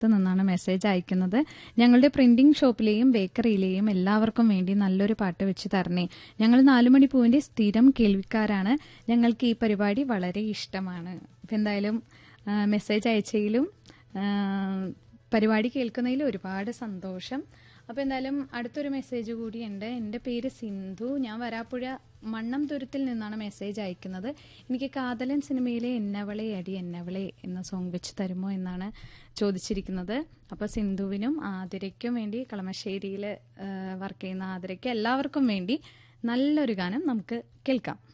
നിന്നാണ് മെസ്സേജ് അയക്കുന്നത് ഞങ്ങളുടെ പ്രിന്റിംഗ് ഷോപ്പിലെയും ബേക്കറിയിലെയും എല്ലാവർക്കും വേണ്ടി നല്ലൊരു പാട്ട് വെച്ച് തരണേ ഞങ്ങൾ നാലുമണി പൂവിന്റെ സ്ഥിരം കേൾവിക്കാരാണ് ഞങ്ങൾക്ക് ഈ പരിപാടി വളരെ ഇഷ്ടമാണ് അപ്പം എന്തായാലും ആ, മെസ്സേജ് അയച്ചതിലും ആ, പരിപാടി കേൾക്കുന്നതിൽ ഒരുപാട് സന്തോഷം അപ്പോൾ എന്തായാലും അടുത്തൊരു മെസ്സേജ് കൂടിയുണ്ട് എൻ്റെ പേര് സിന്ധു ഞാൻ വരാപ്പുഴ മണ്ണം തുരുത്തിൽ നിന്നാണ് മെസ്സേജ് അയക്കുന്നത് എനിക്ക് കാതലൻ സിനിമയിലെ എന്നവളെ അടി എന്നവളെ എന്ന സോങ് വെച്ച് തരുമോ എന്നാണ് ചോദിച്ചിരിക്കുന്നത് അപ്പോൾ സിന്ധുവിനും ആതിരയ്ക്കും വേണ്ടി കളമശ്ശേരിയിൽ വർക്ക് ചെയ്യുന്ന ആതിരയ്ക്ക് എല്ലാവർക്കും വേണ്ടി നല്ലൊരു ഗാനം നമുക്ക് കേൾക്കാം